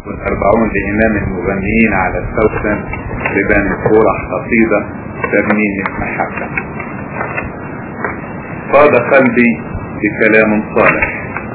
والأربعون لإمام المغنيين على السوسن لبان فرح قصيدة ترميم المحبة فاض قلبي بكلام صالح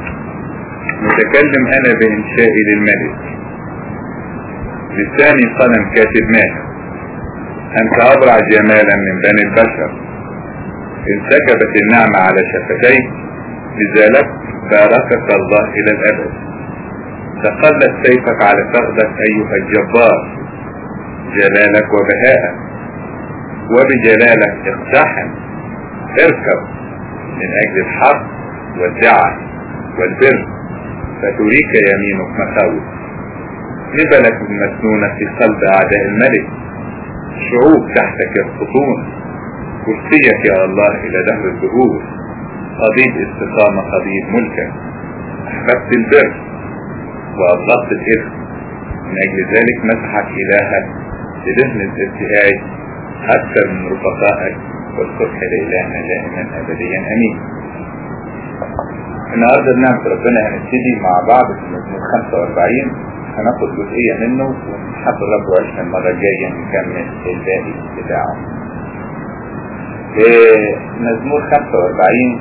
متكلم أنا بإنشائي للملك لساني قلم كاتب ماهر أنت أبرع جمالا من بني البشر انسكبت النعمة على شفتيك لذلك باركك الله إلى الأبد تقلت سيفك على فخذك أيها الجبار جلالك وبهاءك وبجلالك اقتحم اركب من أجل الحق والدعاء والبر فتريك يمينك مخاوف نبلك المسنونة في قلب أعداء الملك شعوب تحتك يسقطون كرسيك يا الله إلى دهر الدهور قضيب استقامة قضيب ملكك أحببت البر وأبغضت الإثم من أجل ذلك مسحك إلهك بدهن الابتهاج أكثر من رفقائك والصبح لإلهنا دائما أبديا أمين النهارده بنعمة ربنا هنبتدي مع بعض في المزمور 45 هناخد جزئية منه ونحب الرب وعشنا المرة الجاية نكمل الباقي بتاعه. مزمور 45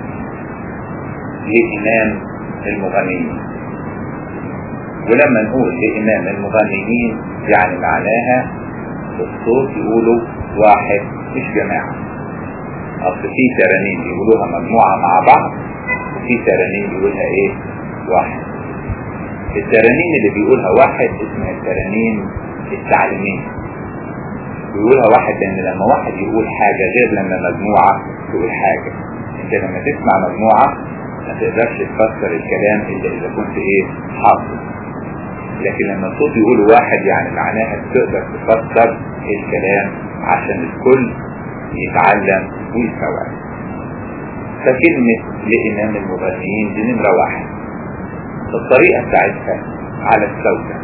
لإمام المغنيين ولما نقول لإمام المغنيين يعني معناها الصوت يقولوا واحد مش جماعة أصل في ترانيم يقولوها مجموعة مع بعض وفي ترانيم يقولها إيه واحد الترانيم اللي بيقولها واحد اسمها الترانيم التعليمية بيقولها واحد لأن لما واحد يقول حاجة غير لما مجموعة تقول حاجة انت لما تسمع مجموعة ما تقدرش تفسر الكلام إلا إذا كنت إيه حافظ لكن لما الصوت يقول واحد يعني معناها تقدر تفسر الكلام عشان الكل يتعلم ويستوعب فكلمة لإمام المغنيين دي نمرة واحد الطريقة بتاعتها على السوسن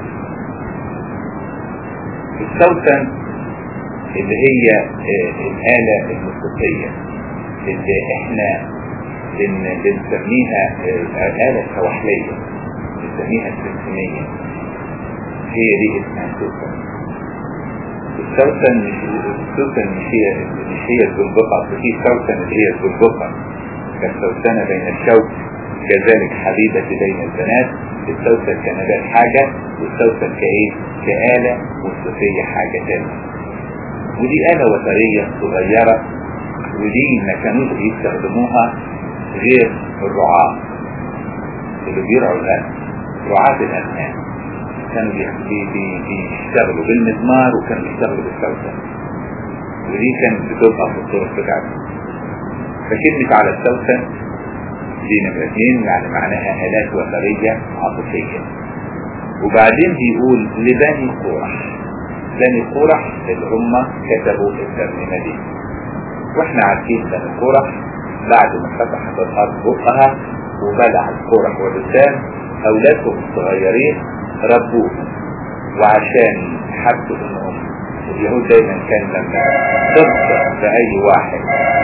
السوسن اللي هي الآلة الموسيقية اللي احنا بنسميها الآلة السواحلية بنسميها السمسمية هي دي اسمها السوسن السوسن السوسن مش هي مش هي الزنبقة في سوسن اللي هي الزنبقة كالسوسنة بين الشوك كذلك حبيبتي بين البنات السوسن كنبات حاجة والسوسن كايه كآلة موسيقية حاجة تانية ودي آلة وترية صغيرة ودي ما كانوش بيستخدموها غير الرعاة اللي بيرعوا الغنم رعاة الأغنام كانوا بيشتغلوا بالمزمار وكانوا بيشتغلوا بالسوسن ودي كانت بتبقى في الطرق بتاعتهم فكلمة على السوسن دي نمرة اتنين يعني معناها آلات وترية عاطفية وبعدين بيقول لبني قرح بني قرح اللي هم كتبوا الترنيمة دي واحنا عارفين بني قرح بعد ما فتحت الارض بقها وبلع القرح واللسان اولادهم الصغيرين ربوهم وعشان حسوا انهم اليهود دايما كان لما تبصر باي واحد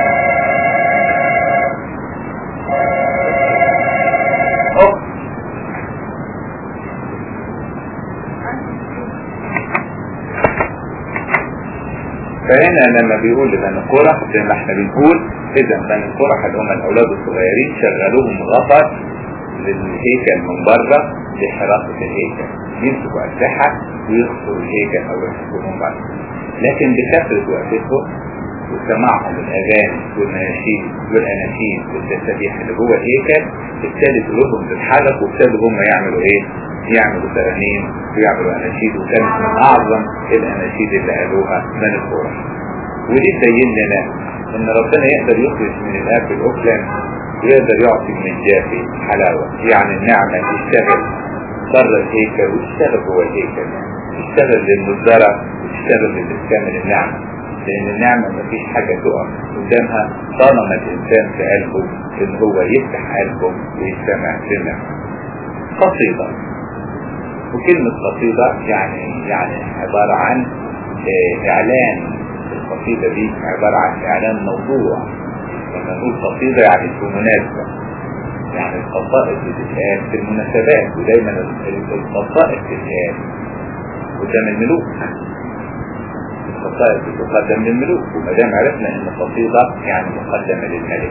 فهنا لما بيقول لبني قرح زي ما احنا بنقول اذا بني قرح اللي هم الاولاد الصغيرين شغلوهم غطت للهيكل من بره لحراسة الهيكل يمسكوا اسلحة ويخطوا الهيكل او يمسكوا من بره لكن بكثرة وقتهم وسماعهم الاغاني والمناشيد والاناشيد والتسابيح اللي جوه الهيكل ابتدت قلوبهم تتحرك وابتدوا هم يعملوا ايه؟ يعملوا ترانيم ويعملوا اناشيد وكانت من اعظم الاناشيد اللي قالوها من القرى ودي تبين لنا ان ربنا يقدر يخرج من الاب الاكلم ويقدر يعطي من الجافي حلاوه يعني النعمه تشتغل بره الهيكل وتشتغل جوه الهيكل تشتغل للمزدرة وتشتغل للاستكمال النعمه لان النعمه مفيش حاجه تقف قدامها طالما الانسان في قلبه ان هو يفتح قلبه ويستمع سمع قصيده وكلمة قصيدة يعني يعني عبارة عن إعلان القصيدة دي عبارة عن إعلان موضوع لما نقول قصيدة يعني في مناسبة يعني الخصائص بتتقال في المناسبات ودايما الخصائص بتتقال قدام الملوك الخصائص بتقدم للملوك وما دام عرفنا ان قصيدة يعني مقدمة للملك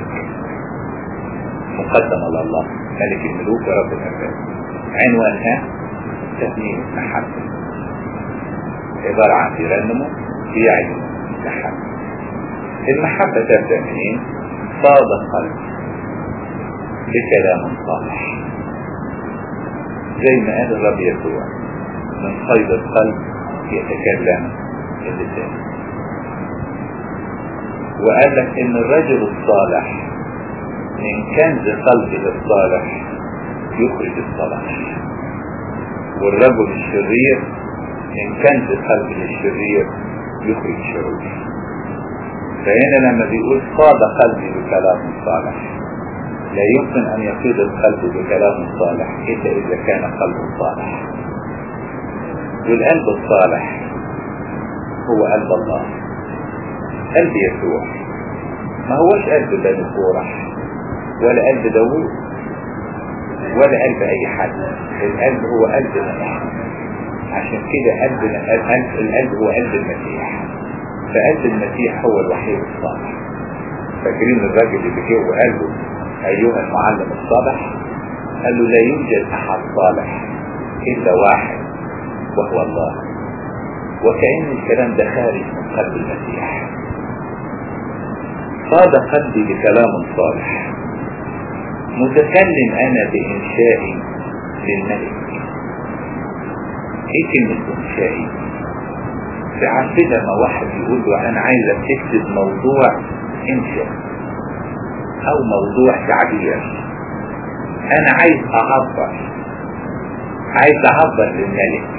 مقدمة لله ملك الملوك ورب الأرباب عنوانها تثمين المحبة عبارة عن ترنمه في عين المحبة المحبة تبدأ منين؟ صاد القلب بكلام صالح زي ما قال الرب يسوع من صيد القلب يتكلم اللسان وقال لك ان الرجل الصالح من كنز قلبه الصالح يخرج الصلاح والرجل الشرير من كنز قلبه الشرير يخرج الشرور فهنا لما بيقول صاد قلبي بكلام صالح لا يمكن ان يصيد القلب بكلام صالح الا اذا كان قلبه صالح والقلب الصالح هو قلب الله قلب يسوع ما هوش قلب بني قورح ولا قلب داوود ولا قلب اي حد القلب هو قلب المسيح عشان كده قلبنا القلب, القلب هو قلب المسيح فقلب المسيح هو الوحيد الصالح فاكرين الراجل اللي جه وقال له ايها المعلم الصالح قال له لا يوجد احد صالح الا واحد وهو الله وكأن الكلام ده خارج من قلب المسيح صاد قلبي بكلام صالح متكلم انا بانشائي للملك ايه كلمة انشائي ساعات كده ما واحد يقول له انا عايزك تكتب موضوع انشاء او موضوع تعبير انا عايز اعبر عايز اعبر للملك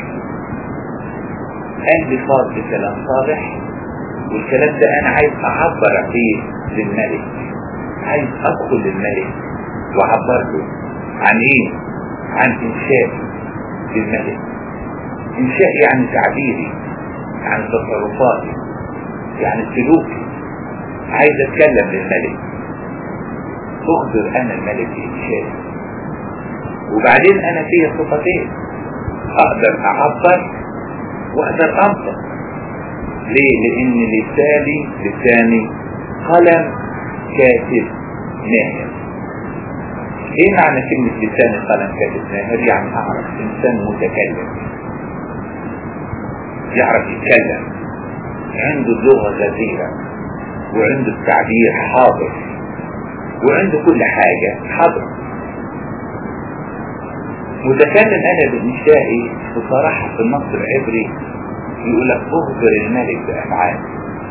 قلبي صار بكلام صالح والكلام ده انا عايز اعبر فيه للملك عايز ادخل للملك واعبر له عن ايه عن انشاء للملك انشاء يعني تعبيري يعني تصرفاتي يعني سلوكي عايز اتكلم للملك اخبر انا الملك بانشائي وبعدين انا فيا صفتين اقدر اعبر واقدر انطق ليه لان لساني لساني قلم كاتب ناهر ايه معنى كلمة لساني قلم كاتب ناهر يعني اعرف انسان متكلم يعرف يتكلم عنده لغة غزيرة وعنده التعبير حاضر وعنده كل حاجة حاضر متكلم انا بانشائي بصراحة في النص العبري يقول لك اخبر الملك بافعالي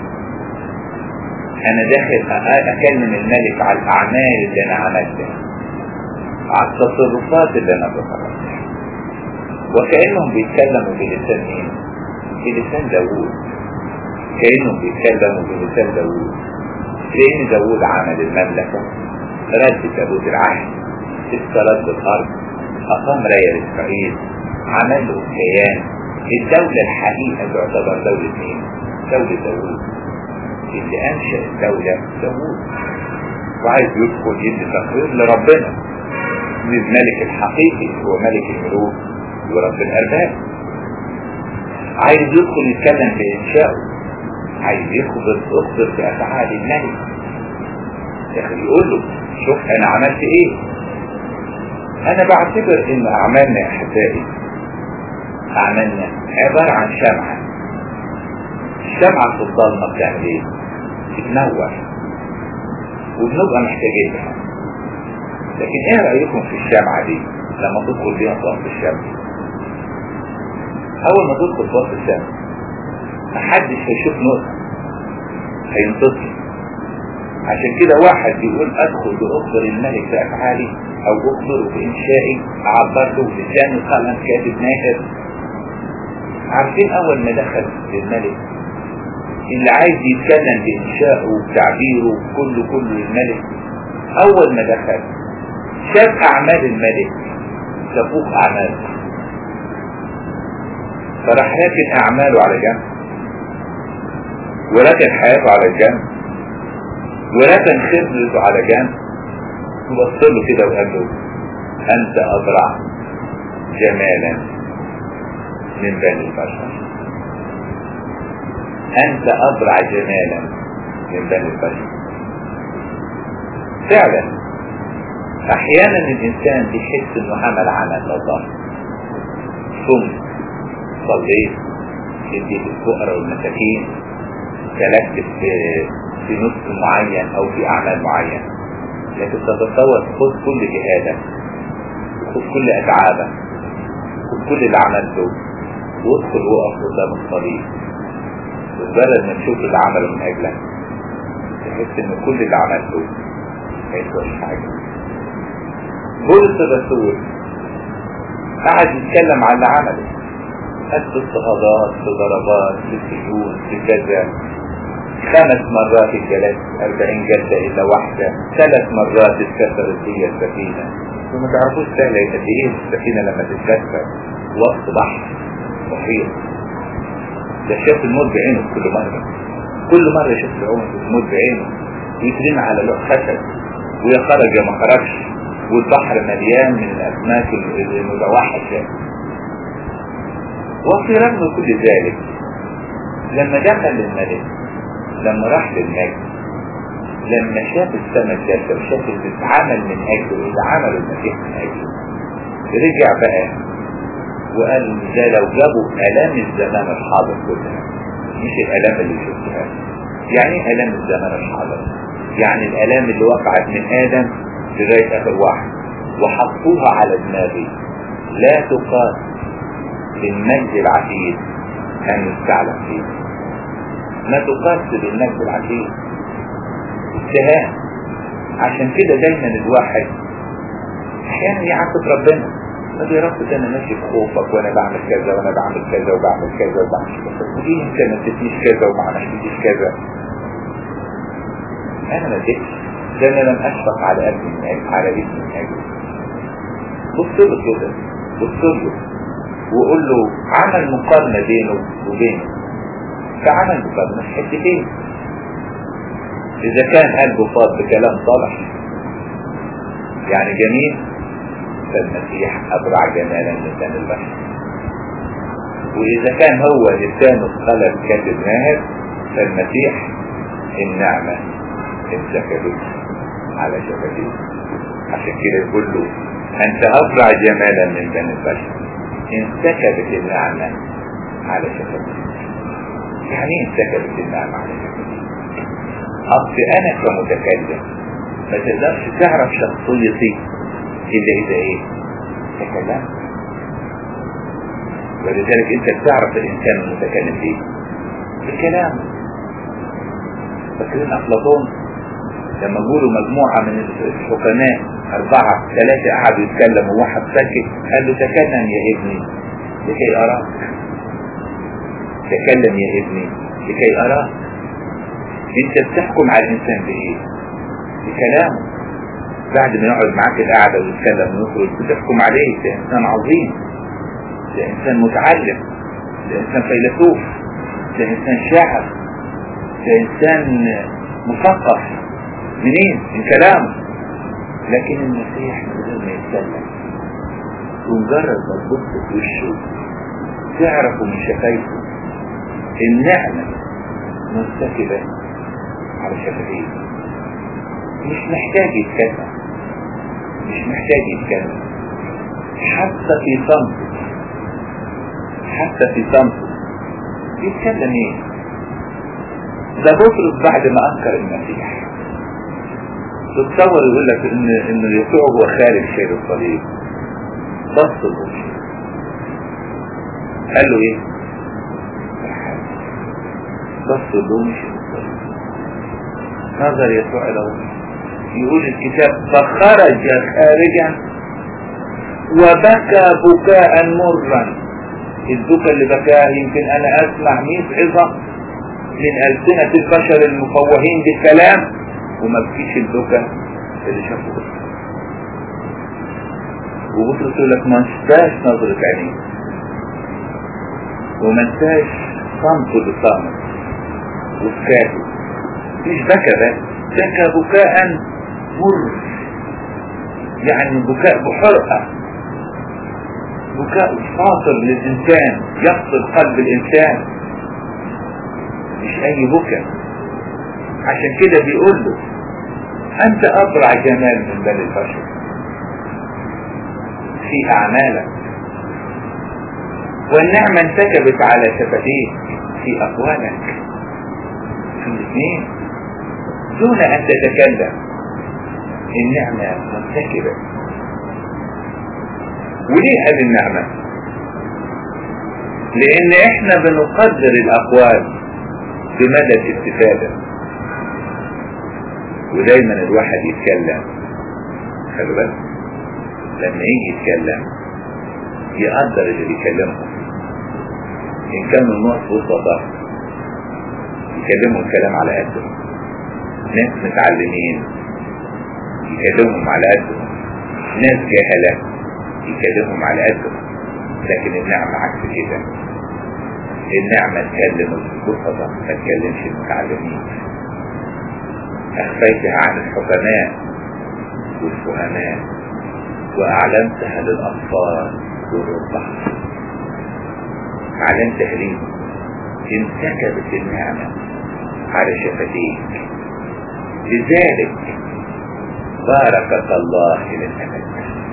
انا داخل اكلم الملك على الاعمال اللي انا عملتها على التصرفات اللي انا بصرفها وكأنهم بيتكلموا بلسان ايه بلسان داوود كأنهم بيتكلموا بلسان داوود لان داوود عمل المملكة رد تابوت العهد استرد الارض أقام راية لإسرائيل عمل له كيان الدولة الحقيقة تعتبر دولة مين؟ دولة داوود اللي أنشأ الدولة داوود وعايز يدخل يدي تقرير لربنا للملك الحقيقي هو ملك الملوك ورب الأرباب عايز يدخل يتكلم بإنشائه عايز يخبر اخبر بأفعال الملك يا أخي يقول له شوف أنا عملت إيه انا بعتبر ان اعمالنا يا احبائي اعمالنا عبارة عن شمعة الشمعة في الضلمة بتعمل ايه بتنور وبنبقى محتاجينها لكن ايه رأيكم في الشمعة دي لما تدخل بيها في وسط الشمس اول ما تدخل في وسط الشمس محدش هيشوف نقطة هينتصر عشان كده واحد بيقول ادخل باخبر الملك بافعالي او اخبره بانشائي عبرته بلساني قلم كاتب ناهر عارفين اول ما دخل للملك اللي عايز يتكلم بانشائه وتعبيره كله كله للملك اول ما دخل شاف اعمال الملك تفوق اعماله فراح راكن اعماله على جنب وركن حياته على جنب وركن خبرته على جنب وبص له كده وقال له انت ابرع جمالا من بني البشر انت ابرع جمالا من بني البشر فعلا احيانا الانسان بيحس انه عمل عمل الله ثم صليت اديت الفقراء والمساكين سلكت في في نصف معين او في اعمال معين لكن تتصور خد كل جهادك خد كل اتعابك خد كل اللي عملته وادخل وقف قدام الصليب مجرد ما تشوف اللي عمله من اجلك تحس ان كل اللي عملته ما يسواش حاجه بولس الرسول قعد يتكلم عن اللي عمله قد في اضطهادات في ضربات في سجون في كذا خمس مرات الجلد أربعين جلدة إلا واحدة ثلاث مرات اتكسرت هي السفينة وما تعرفوش سهلة قد إيه السفينة لما تتكسر وقت بحر محيط ده شاف الموت بعينه كل مرة كل مرة يشوف الموت بعينه ويترمي على لوح خشب ويا خرج يا ما خرجش والبحر مليان من الأسماك المتوحشة وفي رغم كل ذلك لما دخل الملك لما راح للمجد لما شاف السماء الجالسة وشاف اللي اتعمل من أجله اللي عمل المسيح من أجله رجع بقى وقال ده لو جابوا آلام الزمان الحاضر كلها مش الآلام اللي شفتها يعني ايه آلام الزمان الحاضر يعني الآلام اللي وقعت من آدم لغاية آخر واحد وحطوها على دماغي لا تقاس للمجد العتيد أن يستعلم فيه ما تقاس بالمجد العتيد اتهام عشان كده دايما الواحد احيانا يعاتب ربنا طب يا رب ده انا ماشي بخوفك وانا بعمل كذا وانا بعمل كذا وبعمل كذا وبعمل كذا ودي انت ما اديتنيش كذا وما عملتليش كذا انا ما اديتش ده انا لم اشفق على قلبي من اجل على جسمي من اجل بص له كده بص له وقول له عمل مقارنة بينه وبينه فعمل مقارنة في حتتين إذا كان قلبه فاض بكلام صالح يعني جميل فالمسيح أبرع جمالا من لسان البشر وإذا كان هو لسانه خلق كاتب ماهر فالمسيح النعمة انسكبت على شفتيه عشان كده يقول له أنت أبرع جمالا من بني البشر انسكبت النعمة على شفتيه يعني ايه انسكبت النعمة على شفتيه أصل أنا كمتكلم ما تقدرش تعرف شخصيتي إلا إذا إيه تكلمت ولذلك أنت بتعرف الإنسان المتكلم فيه بالكلام فاكرين أفلاطون لما قولوا مجموعة من الحكماء أربعة ثلاثة قعدوا يتكلموا وواحد ساكت قال له تكلم يا ابني لكي أراك تكلم يا ابني لكي أراك انت بتحكم على الانسان بايه بكلامه بعد ما يقعد معاك القعدة ويتكلم ويخرج بتحكم عليه ده انسان عظيم ده انسان متعلم ده انسان فيلسوف ده انسان شاعر ده انسان مثقف منين من كلامه لكن المسيح من غير ما يتكلم ومجرد ما تبص في وشه تعرفوا من شفايفه النعمة مرتكبة على شفتيه مش محتاج يتكلم مش محتاج يتكلم حتى في صمت حتى في صمت يتكلم ايه ده بطرس بعد ما انكر المسيح تتصور يقول لك ان ان يسوع هو خارج شيل الصليب بص الوجه قال له ايه بص له مش نظر يسوع الى وجهه يقول الكتاب فخرج خارجا وبكى بكاء مرا البكاء اللي بكاه يمكن انا اسمع 100 عظة من ألسنة البشر المفوهين بالكلام وما بكيش البكاء اللي شافه بطرس وبطرس يقول لك ما انساش نظرة عينيه وما انساش صمته بصامت وسكاته مش بكى بس بكى بكاء مر يعني بكاء بحرقة بكاء فاصل للإنسان يفصل قلب الإنسان مش أي بكاء عشان كده بيقول له أنت أبرع جمال من بني البشر في أعمالك والنعمة انسكبت على شفتيك في أقوالك في الاثنين دون أن تتكلم النعمة منسكبة وليه هذه النعمة لان احنا بنقدر الاقوال بمدى الاستفادة ودايما الواحد يتكلم خلي بالك لما يجي يتكلم يقدر اللي بيكلمه ان كان من نوع بسطة يكلموا الكلام على قده ناس متعلمين يكلمهم على قدهم ناس جهلة يكلمهم على قدهم لكن النعمة عكس كده النعمة تكلم البسطة ما تكلمش المتعلمين أخفيتها عن الحكماء والفهماء وأعلنتها للأطفال والرضع أعلنتها ليه انسكبت النعمة على شفتيك لذلك باركك الله إلى الأبد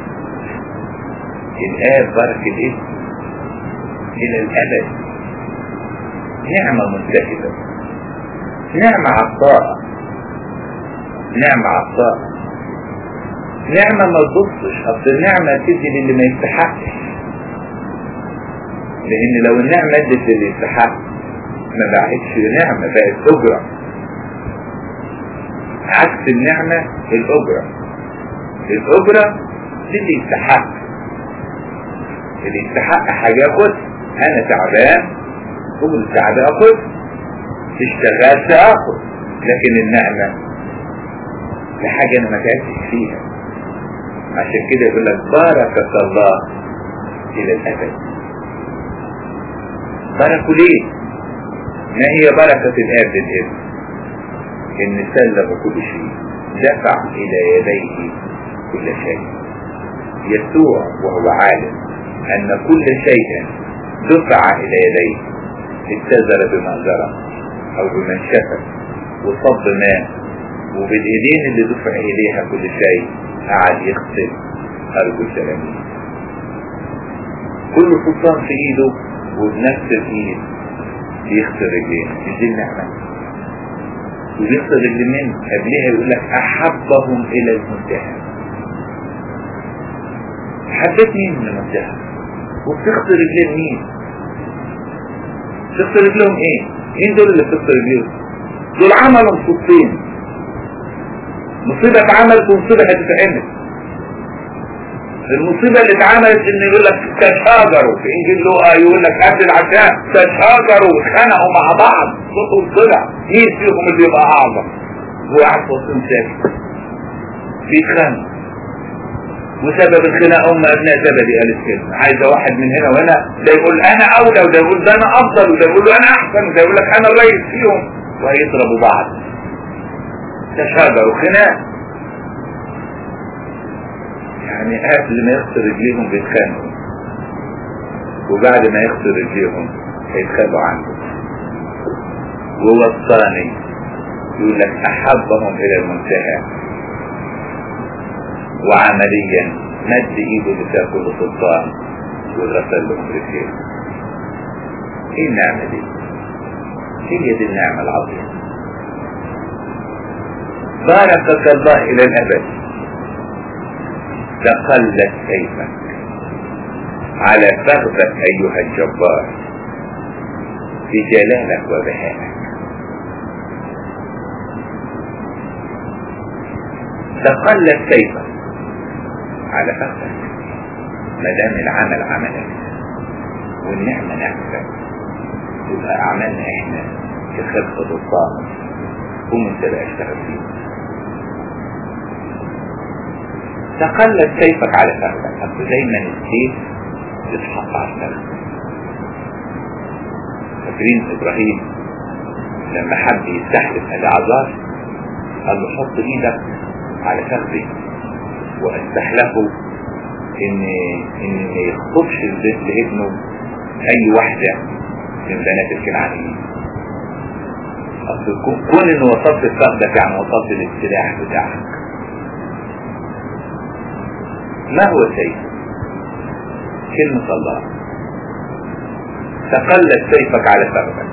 الآب بارك الاسم إلى الأبد نعمة منتهبة نعمة عطاء نعمة عطاء نعمة ما تبصش أصل النعمة تدي للي ما يستحقش لأن لو النعمة ادت للي يستحق ما بقتش نعمة بقت أجرة عكس النعمة الأجرة الأجرة للي يستحق اللي يستحق حاجة ياخد أنا تعبان شغل تعب أخذ اشتغلت أخذ لكن النعمة لحاجة أنا ما تعبتش فيها عشان كده يقول لك باركك الله إلى الأبد باركوا ليه؟ ما هي بركة الآب للابن؟ إن سلم كل شيء دفع إلى يديه كل شيء يسوع وهو عالم أن كل شيء دفع إلى يديه اتزل بمأجرة أو بمنشفة وصب ماء وبالإيدين اللي دفع إليها كل شيء قعد يغسل أرجو التلاميذ كل سلطان في إيده وبنفس الإيد بيغسل رجلين مش دي النعمة وبيغسل رجلين قبلها يقول لك أحبهم إلى المنتهى حبيت مين من المنتهى وبتغسل رجلين مين تغسل رجلهم ايه مين دول اللي بتغسل رجلهم دول عملوا مصيبتين مصيبة اتعملت ومصيبة هتتعمل المصيبة اللي اتعملت ان يقول لك تشاجروا في انجيل لوقا يقول لك قبل العشاء تشاجروا واتخانقوا مع بعض صوتهم طلع مين فيهم اللي يبقى اعظم هو قاعد في وسطهم ساكت بيتخانقوا وسبب الخناقه هم ابناء زبدي قالت كده عايزه واحد من هنا وهنا ده يقول انا اولى وده يقول ده انا افضل وده يقول له انا احسن وده يقول لك انا الرئيس فيهم وهيضربوا بعض تشاجروا خناق يعني قبل ما يغسل رجليهم بيتخانقوا وبعد ما يغسل رجليهم هيتخانقوا عنه ووصاني يقول لك احبهم الى المنتهى وعمليا مد ايده لفيها كل سلطان وغسل لهم رجليه ايه النعمة دي هي دي النعمة العظيمة باركك الله الى الابد تقلت سيفك على فخذك ايها الجبار في جلالك وبهائك تقلت سيفك على فخذك ما دام العمل عملك والنعمة نعمتك يبقى أعمالنا إحنا كخلقة الطاقة قوم أنت بقى اشتغل فيه تقلت سيفك على فخذك أصل دايما السيف يتحط على الفخذ فاكرين إبراهيم لما حب يستحلف الأعذار قال له حط إيدك على فخذي واسمح له ان ان ما يخطبش البيت لابنه اي واحدة من بنات الكنعانيين اصل كون ان وصلت لفخدك يعني وصلت للسلاح بتاعك ما هو السيف كلمة الله تقلت سيفك على فخدك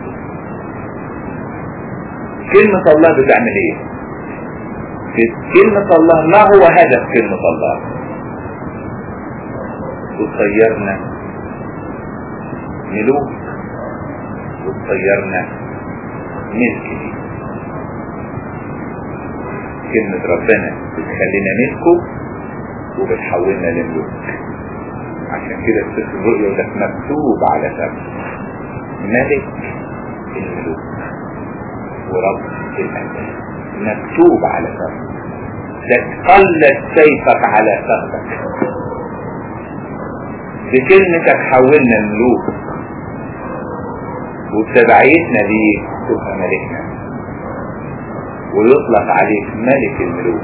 كلمة الله بتعمل ايه كلمة الله ما هو هدف كلمة الله وتصيرنا ملوك وتصيرنا ملك ليه كلمة ربنا بتخلينا ملكه وبتحولنا لملوك عشان كده السفر الرؤيا يقول لك مكتوب على فم ملك الملوك ورب الأنبياء مكتوب على فم تقلت سيفك على فخذك بكلمتك حولنا الملوك وبتبعيتنا ليك تبقى ملكنا ويطلق عليك ملك الملوك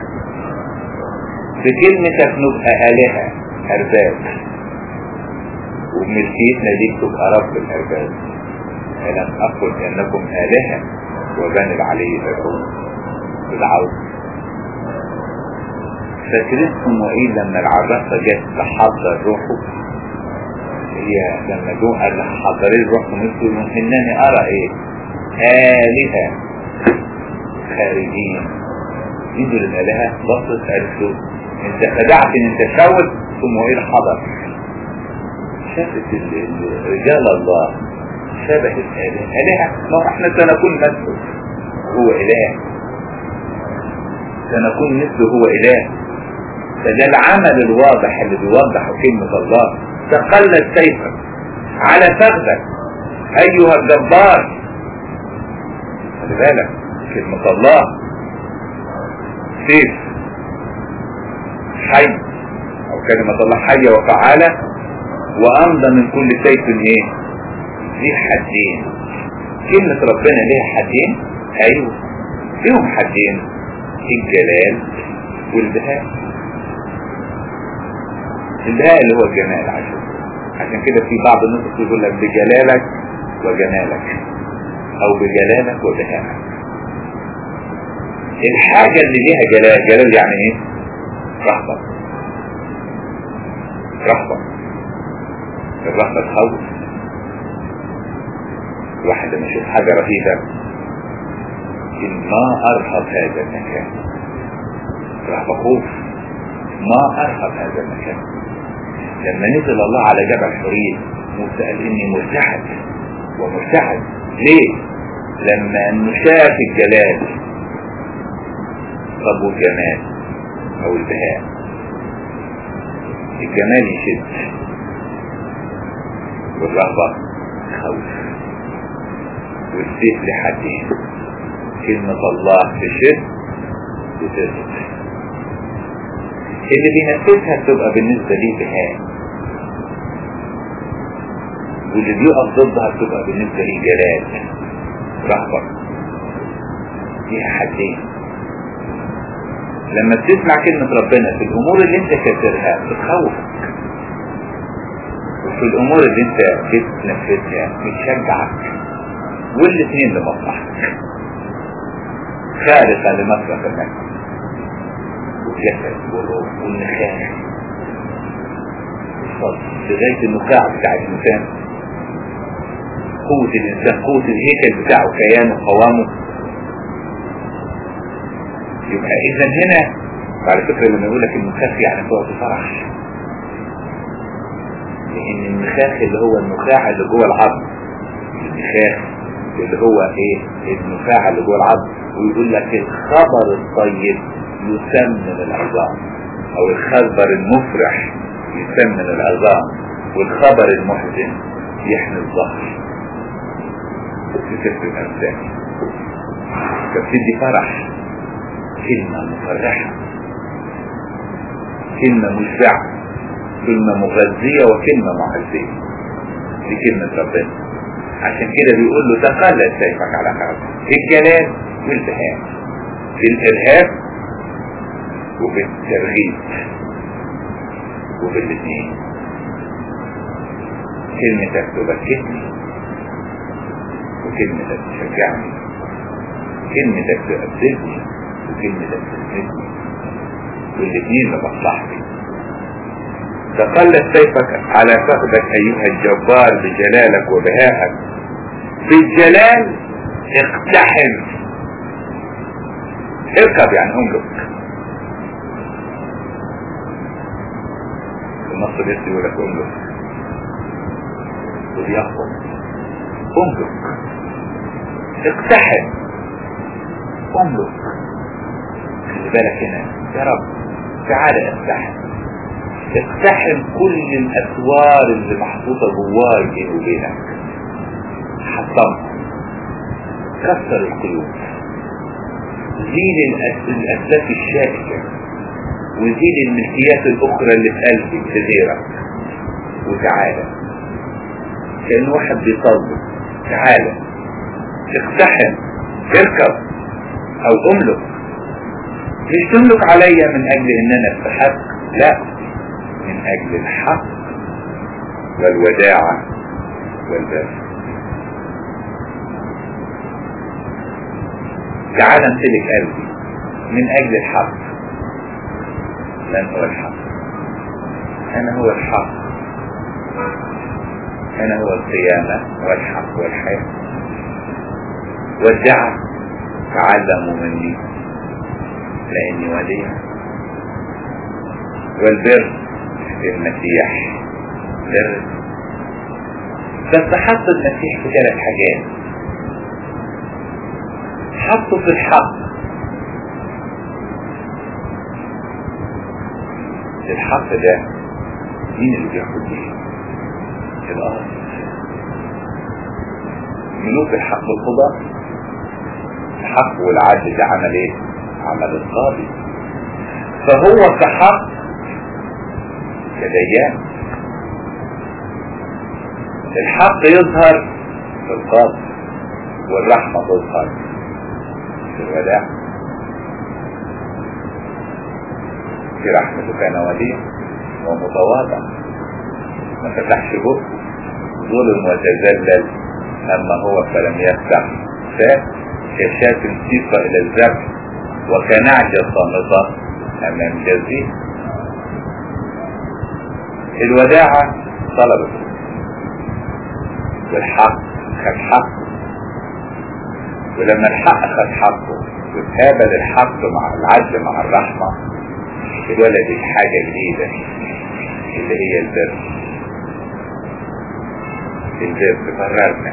بكلمتك نبقى آلهة أرباب وبملكيتنا ليك تبقى رب الأرباب ألم أقل أنكم آلهة وبني العلي تدعون بالعوض فاكرين وإيه لما العرافة جت تحضر روحه هي لما جو قال لها حضري الروح مثل إنني أرى إيه آلهة خارجين يدوا للآلهة بصت قالت له انت خدعت ان انت تشاور ثم ايه الحضر شافت رجال الله شبه الآلهة آلهة ما احنا سنكون مثله هو إله سنكون مثله هو إله فده العمل الواضح اللي بيوضح كلمة الله تقلت سيفك على فخذك أيها الجبار خلي بالك كلمة الله سيف حي او كلمة الله حية وفعالة وامضى من كل سيف ايه ذي حدين كلمة ربنا ليها حدين ايوه فيهم حدين الجلال والبهاء البهاء اللي هو الجمال عشان عشان كده في بعض النصوص يقول لك بجلالك وجمالك او بجلالك وبهائك الحاجة اللي ليها جلال جلال يعني ايه رهبة رهبة الرهبة تخوف الواحد لما يشوف حاجة رهيبة ما أرهب هذا المكان رهبة خوف ما أرهب هذا المكان لما نزل الله على جبل حرية موسى قال إني مرتعد ومرتعد ليه؟ لما انه شاف الجلال طب والجمال او البهاء الجمال يشد والرهبة خوف والسيف لحدين كلمة الله تشد وتثبت اللي بينفذها بتبقى بالنسبة ليه بهاء واللي بيقف ضدها بتبقى بالنسبة ليه جلال رهبة فيها حدين لما بتسمع كلمة ربنا في الأمور اللي انت كسرها بتخوفك وفي الأمور اللي انت بتنفذها بتشجعك والاثنين لمصلحتك خارقة لمصلحة النفس والجسد والروح والنخاع لغاية النخاع بتاع الإنسان قوة الإنسان قوة الهيكل بتاعه كيانه قوامه يبقى إذا هنا على فكرة لما يقول لك النخاخ يعني تقعد فرح لأن النخاخ اللي هو النخاع اللي جوه العظم النخاخ اللي هو ايه النخاع اللي جوه العظم ويقول لك الخبر الطيب يسمن العظام او الخبر المفرح يسمن العظام والخبر المحزن يحمي الظهر في سفر الأمثال فبتدي فرح كلمة مفرحة كلمة مشبعة كلمة مغذية وكلمة معزية دي كلمة ربنا عشان كده بيقول له تقلد سيفك على خرب في الجلال والبهاء في الإرهاب وبالترغيب وبالاثنين كلمتك تبكتني وكلمتك تشجعني كلمتك تؤدبني وكلمتك تسندني والاثنين لمصلحتي تقلت سيفك على فخذك ايها الجبار بجلالك وبهائك بالجلال اقتحم اركب يعني املك النص بيسي يقول لك املك وليقوم املك اقتحم املك خلي بالك هنا يا رب تعالى اقتحم اقتحم كل الاسوار اللي محطوطة جواي بيني وبينك حطمها كسر القيود زيل الاسلاك الشائكة وزيل الملكيات الاخرى اللي في قلبي في غيرك وتعالى كأن واحد بيطلب تعالى اقتحم اركب او املك مش تملك عليا من اجل ان انا استحق لا من اجل الحق والوداعة والبر تعال امتلك قلبي من اجل الحق من هو الحق انا هو الحق انا هو القيامة والحق والحياة ودع تعلموا مني لاني وديع والبر المسيح بر بس حط المسيح في ثلاث حاجات حطه في الحق الحق ده مين اللي بياخد بيه الارض ملوك الحق القضاء الحق والعدل ده عمل ايه عمل القاضي فهو كحق كديان الحق يظهر في القاضي والرحمة تظهر في الوداع في رحمته كان وديع ومتواضع ما فتحش بقه ظلم وتذلل اما هو فلم يفتح فات كشاة سيقة الى الذبح وكنعجة صامتة امام جزيه الوداعة طلبت والحق خد حقه ولما الحق خد حقه وتقابل الحق مع العدل مع الرحمة اتولدت حاجة جديدة اللي هي البر البر قررنا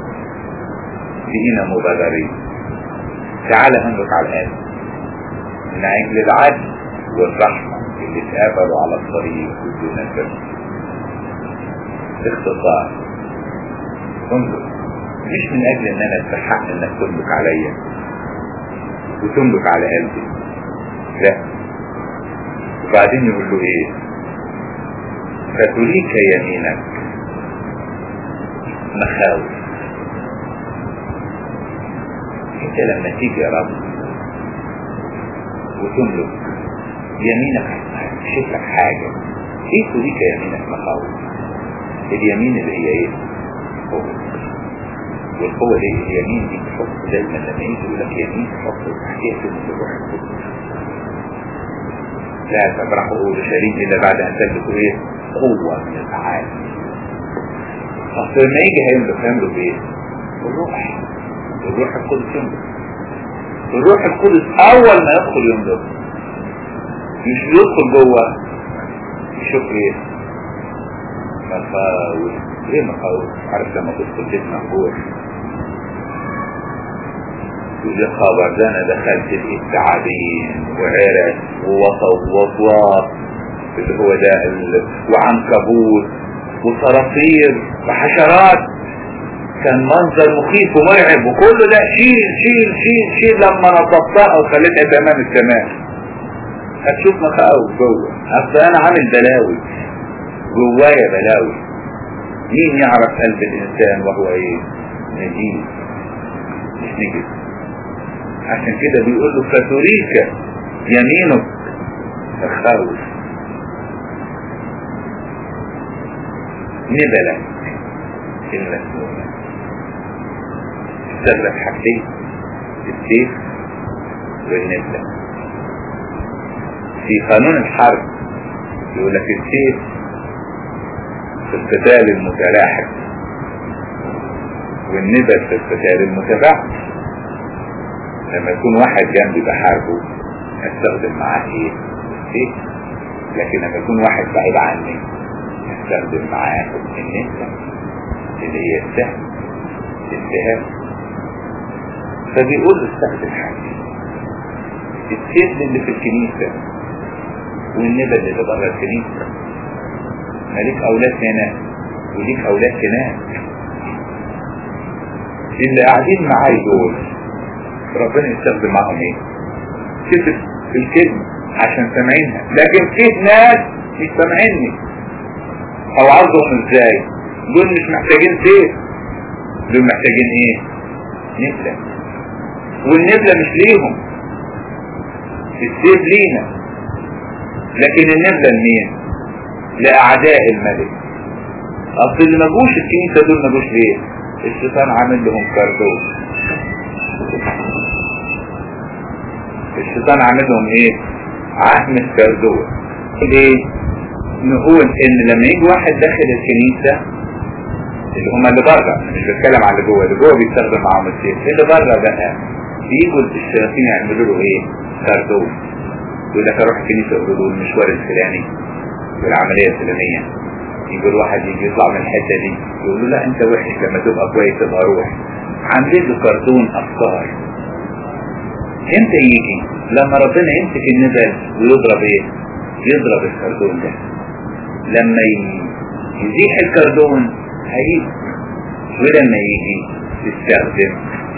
بقينا مبادرين تعالى نملك على الآن من أجل العدل والرحمة اللي اتقابلوا على الطريق بدون البر باختصار انظر مش من اجل ان انا استحق انك تملك عليا وتملك على قلبي لا وبعدين يقول له ايه فتريك يمينك مخاوف انت لما تيجي يا رب وتملك يمينك هتكشف لك حاجة ايه تريك يمينك مخاوف اليمين اللي هي ايه قوة والقوة دي اليمين دي تحط دايما لما يجي يقول لك يمين تحط تحتيها كلمة الروح القدس لا تبرحه لشريك الا بعد ان تملكوا ايه قوة من التعالي اصل لما يجي هيملك هيملك ايه الروح الروح القدس يملك الروح القدس اول ما يدخل يملك مش يدخل جوه يشوف ايه مخاوف ايه مخاوف عارف لما تدخل بيت مهجور يقول يا خبر ده انا دخلت لقيت تعابين وعرق ووصل وصوات اللي هو ده ال... وعنكبوت وصراصير وحشرات كان منظر مخيف ومرعب وكله ده شيل شيل شيل شيل لما نظفتها وخليتها في امام السماء هتشوف مخاوف جوه اصل انا عامل بلاوي جوايا بلاوي مين يعرف قلب الانسان وهو ايه نجيب مش نجيب عشان كده بيقول له فتريك يمينك الخوف نبلة المسنونة استغرق حاجتين السيف والنبلة في قانون الحرب يقول لك السيف في القتال المتلاحق والنبل في القتال المتباعد لما يكون واحد جنبي بحاربه استخدم معاه ايه السيف لكن لما يكون واحد بعيد عني استخدم معاه النبلة اللي هي السهم السهام فبيقول استخدم حاجة السيف اللي في الكنيسة والنبل اللي بره الكنيسة مالك أولاد هنا وليك أولاد هناك اللي قاعدين معاي دول ربنا يستخدم معهم ايه؟ كتب في الكلمة عشان سامعينها لكن في ناس مش سامعيني او عرضهم ازاي دول مش محتاجين سيف دول محتاجين ايه نبلة والنبلة مش ليهم السيف لينا لكن النبلة لمين لأعداء الملك أصل اللي ما جوش الكنيسة دول ما جوش ليه الشيطان عامل لهم كاردون الشيطان عامل لهم ايه عهم كاردون ليه نقول ان لما يجي واحد داخل الكنيسة اللي هم اللي بره مش بتكلم على اللي جوه اللي جوه بيستخدم معاهم السيف اللي بره بقى بيجوا الشياطين يعملوا له ايه كاردون يقول لك اروح الكنيسة يقولوا له المشوار الفلاني والعملية الفلانية يجي الواحد يجي يطلع من الحتة دي يقول له لا انت وحش لما تبقى كويس تبقى روح عاملين له كرتون افكار امتى يجي لما ربنا يمسك النبل ويضرب ايه يضرب الكرتون ده لما يزيح الكرتون هيجي ولما يجي يستخدم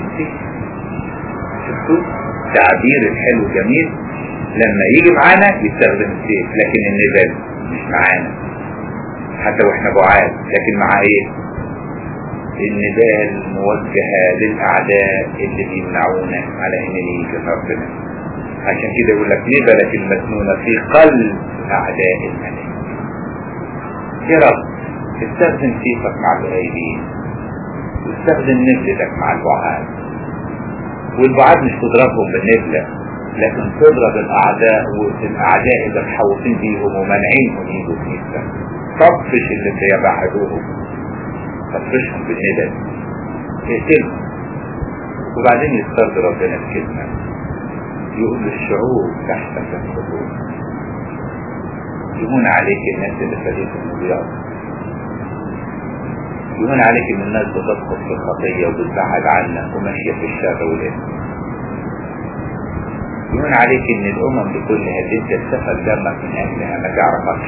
شفتوا تعبير الحلو جميل لما يجي معانا يستخدم السيف لكن النبل مش معانا حتى واحنا بعاد لكن مع ايه النبال موجهة للأعداء اللي بيمنعونا على ان نيجي ربنا عشان كده يقول لك نبلة المسنونة في قلب أعداء الملك يا رب استخدم سيفك مع الغيبين واستخدم نبلتك مع البعاد والبعاد مش تضربهم بالنبلة لكن تضرب الأعداء والأعداء اللي محوطين بيهم ومانعينهم يجوا في طفش اللي بيبعدوهم طفشهم بالندى اقتلهم وبعدين يسترد ربنا الكلمة يقول للشعوب تحتك الخطوط يهون عليك الناس اللي فادتهم وبيعوا يهون عليك ان الناس بتسقط في الخطية وبتبعد عنك وماشية في الشر والإثم يهون عليك ان الامم بكلها اللي انت سفك دمك من اجلها ما تعرفكش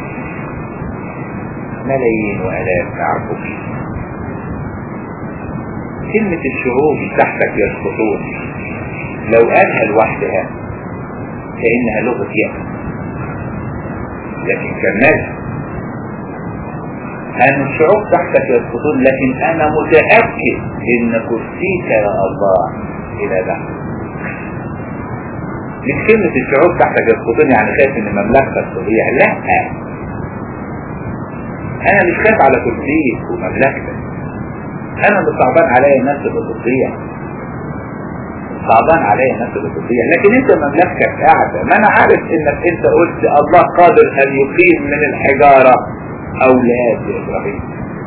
ملايين والاف ما يعرفوش كلمة الشعوب تحتك يسقطون لو قالها لوحدها كأنها لغة يأس لكن كملها أن الشعوب تحتك يسقطون لكن أنا متأكد إن كرسيك يا الله إلى دعم مش كلمة الشعوب تحتك يسقطون يعني خايف إن مملكتك تضيع لا أنا مش خايف على كرسيك ومملكتك انا اللي صعبان عليا الناس اللي بتضيع صعبان عليا الناس اللي بتضيع لكن انت مملكتك قاعدة ما انا عارف انك انت قلت الله قادر ان يقيم من الحجارة اولاد ابراهيم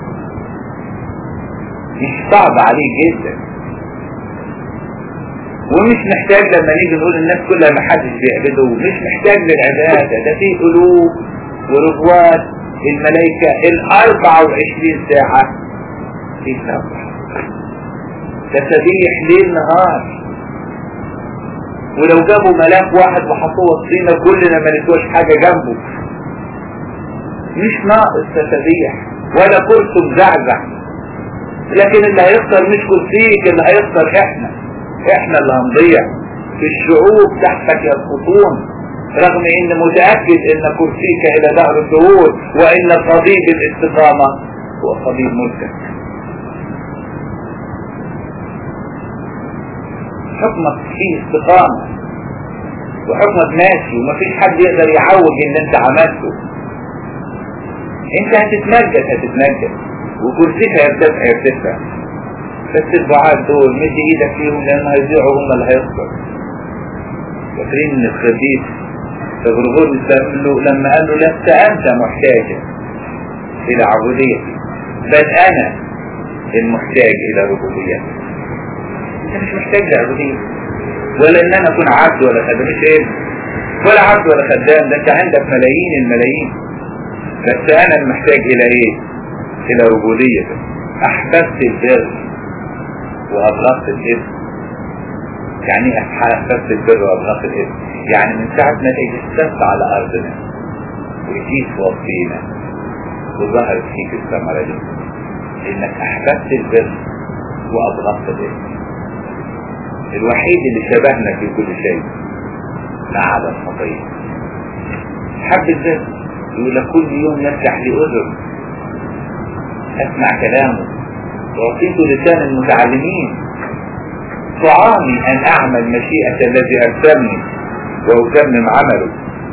مش صعب عليه جدا ومش محتاج لما نيجي نقول الناس كلها ما حدش بيعبده مش محتاج للعبادة ده في قلوب ورضوان الملائكة الاربعة وعشرين ساعة في سبح تسبيح ليل نهار ولو جابوا ملاك واحد وحطوه وسطينا كلنا ما نسواش حاجة جنبه مش ناقص تسبيح ولا كرسي مزعزع لكن اللي هيخسر مش كرسيك اللي هيخسر احنا احنا اللي هنضيع في الشعوب تحتك يسقطون رغم ان متأكد ان كرسيك الى دهر الدهور وان قضيب الاستقامة هو قضيب ملكك حكمك فيه استقامة وحكمك ماشي ومفيش حد يقدر يعوج اللي انت عملته انت هتتمجد هتتمجد وكرسيك هيرتفع هيرتفع بس الدعاء دول مد ايدك فيهم لان هيضيعوا هم اللي هيخسروا فاكرين ان الخبيث فبرغور له لما قال له لست انت محتاجا الى عبوديتي بل انا المحتاج الى ربوبيتي انت مش محتاج لعبودية ولا ان انا اكون عبد ولا خدام مش ايه ولا عبد ولا خدام ده انت عندك ملايين الملايين بس انا المحتاج الى ايه الى ربوبيتك احببت البر وابغضت الاثم يعني ايه احببت البر وابغضت الاثم يعني من ساعة ما اجتثت على ارضنا وجيت وصينا وظهرت فيك الثمرة دي انك احببت البر وابغضت الاثم الوحيد اللي شبهنا في كل شيء ما عدا الخطية حب البر يقول لك كل يوم يفتح لي اذن اسمع كلامه واعطيت لسان المتعلمين طعامي ان اعمل مشيئة الذي ارسلني واتمم عمله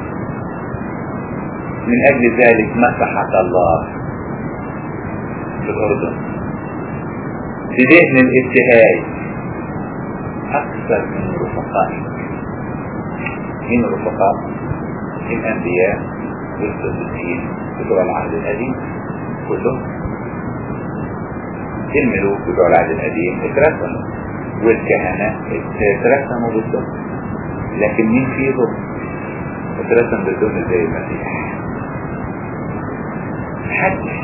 من اجل ذلك مسحت الله في الاردن بدهن الابتهاج اكثر من رفقائي من رفقاء الانبياء والصديقين بتوع العهد القديم كلهم الملوك بتوع العهد القديم اترسموا والكهنة اترسموا بالظبط لكن مين فيهم اترسم بالظبط زي المسيح محدش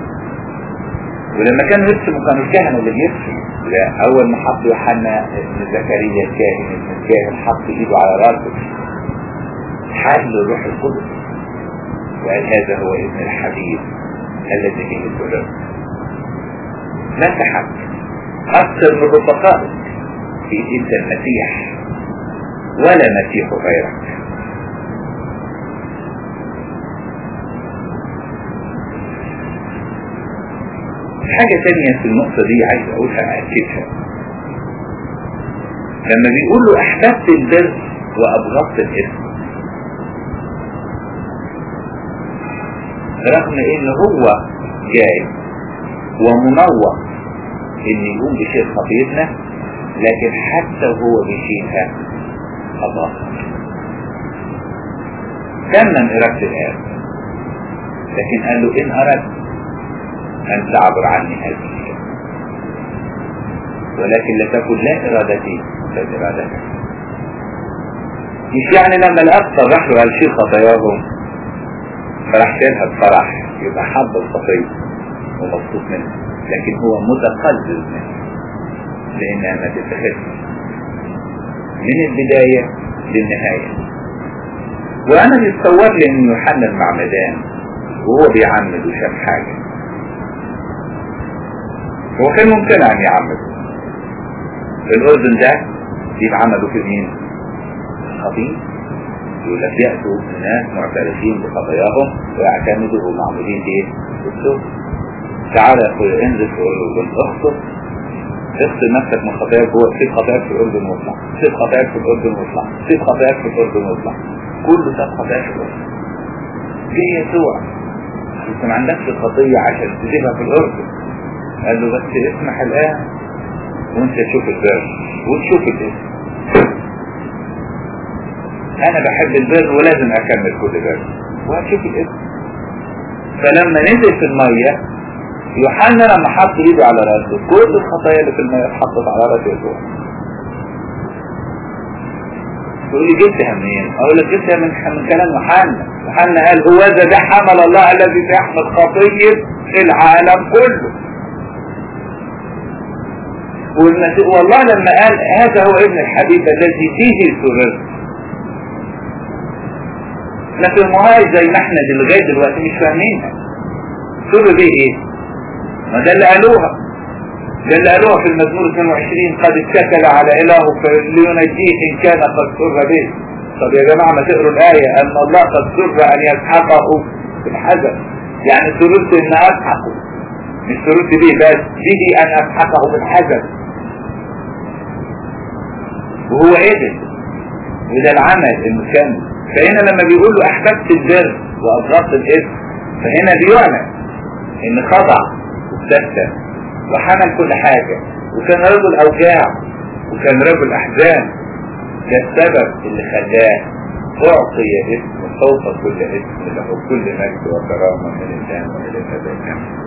ولما كانوا يرسموا كانوا الكهنة اللي بيرسموا لا اول ما حط يوحنا ابن زكريا الكاهن ابن الكاهن حط ايده على راسه حل الروح القدس وقال هذا هو ابن الحبيب الذي به السلام مسحت أكثر من رفقائك في انت المسيح ولا مسيح غيرك حاجة تانية في النقطة دي عايز أقولها أكدها لما بيقول له أحببت البر وأبغضت الإثم رغم إن هو جاي ومنوع إن يقوم بشيء خطيرنا لكن حتى وهو بيشيلها الله كان من إرادة الآب لكن قال له إن أردت أن تعبر عني هذه الشيء ولكن لتكن لا إرادتي بل إرادتك مش يعني لما الأب صرح له قال شيء خطاياهم فراح شيلها بفرح يبقى حب الخطية ومبسوط منها لكن هو متقلب منها لأنها ما تتخذش من البداية للنهاية وأنا بيتصور لي إن يوحنا المعمدان وهو بيعمد وشاف حاجة هو كان ممتنع ان يعمد الاردن ده يبقى عملوا في مين خطيب يقول لك يأتوا الناس معترفين بخطاياهم ويعتمدوا معمولين ايه بالسوء تعالى يا اخويا انزل في الاردن اخطب اغسل نفسك من خطاياك جوه سيب خطاياك في الاردن واطلع سيب خطاياك في الاردن واطلع سيب خطاياك في الاردن واطلع كله ساب خطاياك في الاردن جه يسوع انت ما عندكش خطيه عشان تسيبها في الاردن قال له بس اسمح الآن وانت تشوف البر وتشوف الاسم انا بحب البر ولازم اكمل كل بر وهتشوف الاسم فلما نزل في المية يوحنا لما حط ايده على راسه كل الخطايا اللي في المية اتحطت على راس يسوع تقول لي جبتها منين؟ اقول لك جبتها من من كلام يوحنا يوحنا قال هو ذا ده حمل الله الذي يحمل خطية العالم كله والمسيح والله لما قال هذا هو ابن الحبيب الذي فيه سررت لكن المهاي زي ما احنا لغايه دلوقتي مش فاهمينها سر بيه ايه؟ ما ده اللي قالوها ده اللي قالوها في المزمور 22 قد اتكل على الهه لينجيه ان كان قد سر به طب يا جماعه ما تقروا الايه ان الله قد سر ان يسحقه في الحزن يعني سررت ان اسحقه مش سررت به بس به ان اسحقه في الحزن وهو قدر وده العمل المكمل فهنا لما بيقول له احببت البر وابغضت الاثم فهنا بيعلن ان خضع واستسلم وحمل كل حاجة وكان رجل اوجاع وكان رجل احزان ده السبب اللي خلاه اعطي اسم فوق كل اسم له كل مجد وكرامة من الان والى الابد